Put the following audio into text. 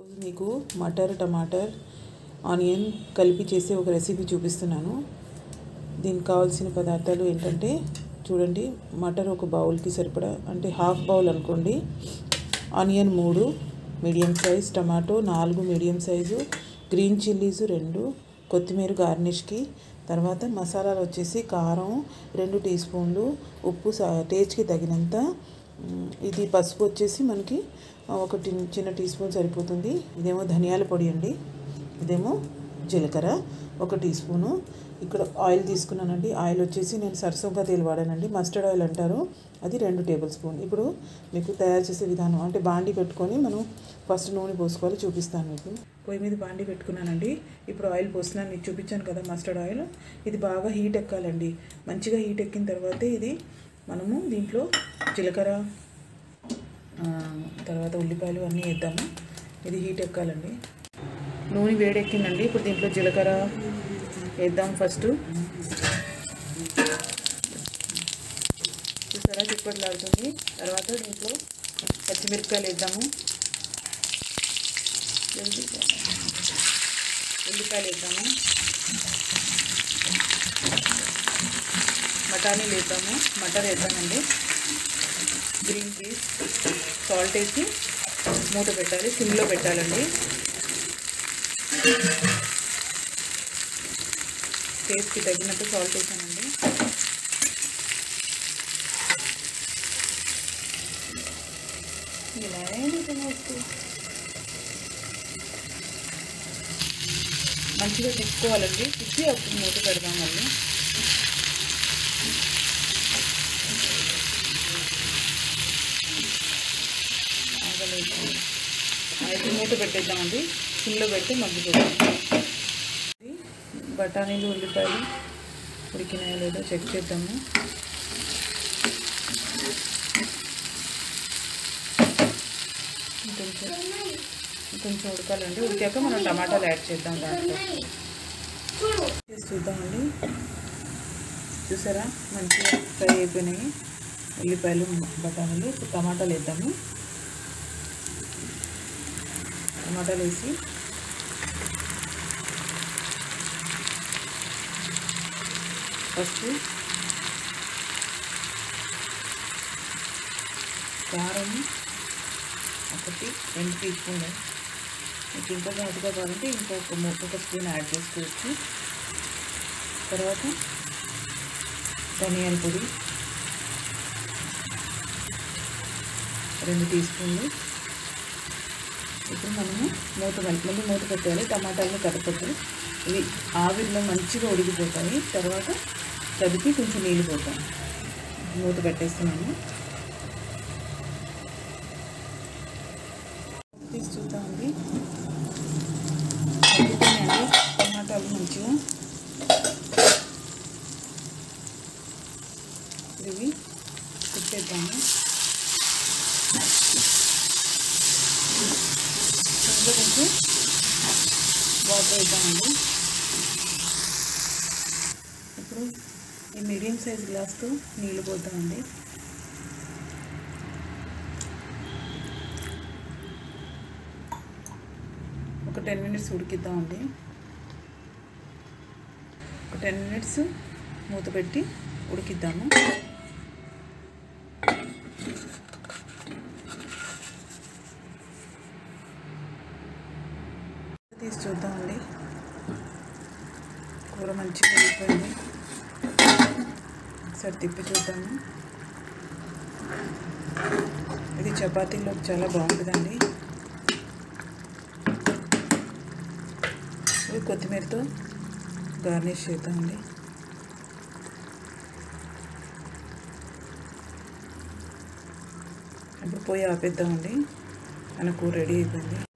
మీకు మటర్ టమాటర్ ఆనియన్ కలిపి చేసే ఒక రెసిపీ చూపిస్తున్నాను దీనికి కావాల్సిన పదార్థాలు ఏంటంటే చూడండి మటర్ ఒక బౌల్కి సరిపడా అంటే హాఫ్ బౌల్ అనుకోండి ఆనియన్ మూడు మీడియం సైజ్ టమాటో నాలుగు మీడియం సైజు గ్రీన్ చిల్లీస్ రెండు కొత్తిమీర గార్నిష్కి తర్వాత మసాలాలు వచ్చేసి కారం రెండు టీ స్పూన్లు ఉప్పు సా- టేస్ట్కి తగినంత మ్, ఇది పసుపు వచ్చేసి మనకి ఆ, ఒక టి- చిన్న టీ స్పూన్ సరిపోతుంది ఇదేమో ధనియాల పొడి అండి ఇదేమో జీలకర్ర ఒక టీ స్పూను ఇక్కడ ఆయిల్ తీసుకున్నానండి ఆయిల్ వచ్చేసి నేను సరసంగా తేలి వాడానండి మస్టర్డ్ ఆయిల్ అంటారు అది రెండు టేబుల్ స్పూన్ ఇప్పుడు మీకు తయారు చేసే విధానం అంటే బాండి పెట్టుకొని మనం ఫస్ట్ నూనె పోసుకోవాలి చూపిస్తాను మీకు పొయ్యి మీద బాండి పెట్టుకున్నానండి ఇప్పుడు ఆయిల్ పోస్తున్నాను మీకు చూపించాను కదా మస్టర్డ్ ఆయిల్ ఇది బాగా హీట్ ఎక్కాలండి మంచిగా హీట్ ఎక్కిన తర్వాతే ఇది మనము దీంట్లో జీలకర్ర ఆ, తర్వాత ఉల్లిపాయలు అన్నీ వేద్దాము ఇది హీట్ ఎక్కాలండి నూనె వేడెక్కిందండి ఇప్పుడు దీంట్లో జీలకర్ర వేద్దాం ఫస్ట్ చూసారా చిప్పట్లాడుతుంది తర్వాత దీంట్లో పచ్చిమిరపకాయలు వేద్దాము ఉల్లిపాయలు వేద్దాము బఠానీలు వేద్దాము మటర్ వేద్దామండి గ్రీన్ పీస్ సాల్ట్ వేసి మూత పెట్టాలి సిమ్లో పెట్టాలండి టేస్ట్కి తగినట్టు సాల్ట్ వేసానండి ఇలానే తినవచ్చు మంచిగా తిప్పుకోవాలండి తిప్పి అప్పుడు మూత పెడదాం మళ్ళీ ఆగలేదు అయితే మూత పెట్టేద్దామండి సిమ్లో పెట్టి మగ్గిపోతాం బఠానీలు ఉల్లిపాయలు ఉడికినాయో లేదో చెక్ చేద్దాము కొంచెం కొంచెం ఉడకాలండి ఉడికాక మనం టమాటాలు యాడ్ చేద్దాం దాంట్లో చేసి చూద్దామండి చూసారా మంచిగా ఫ్రై అయిపోయినాయి ఉల్లిపాయలు బఠానీలు ఇప్పుడు టమాటాలు వేద్దాము టమాటాలు వేసి ఫస్ట్ కారం ఒకటి రెండు టీ స్పూన్లు మీకు ఇంకా ఘాటుగా కావాలంటే ఇంకొక ము- ఒక స్పూన్ యాడ్ చేసుకోవచ్చు తర్వాత ధనియాల పొడి రెండు టీ స్పూన్లు ఇప్పుడు మనము మూత మళ్ళీ మళ్ళీ మూత పెట్టాలి టమాటాలను కదపద్దు ఇవి ఆవిరిలో మంచిగా ఉడికిపోతాయి తర్వాత కదిపి కొంచెం నీళ్ళు పోతాం మూత పెట్టేస్తున్నాము తీసి చూద్దామండి ఉడికిపోయినాయండి టమాటాలు మంచిగా ఇవి తిప్పేద్దాము ఇందులో కొంచెం వాటర్ వేద్దామండి ఇప్పుడు ఈ మీడియం సైజ్ గ్లాస్తో నీళ్ళు పోద్దామండి ఒక టెన్ మినిట్స్ ఉడికిద్దామండి ఒక టెన్ మినిట్స్ మూత పెట్టి ఉడికిద్దాము తీసి చూద్దామండి కూర మంచిగా ఉడికిపోయింది ఒకసారి తిప్పి చూద్దాము ఇది చపాతీలోకి చాలా బాగుంటుందండి ఇది కొత్తిమీరతో గార్నిష్ చేద్దామండి ఇప్పుడు పోయి ఆపేద్దామండి మన కూర రెడీ అయిపోయింది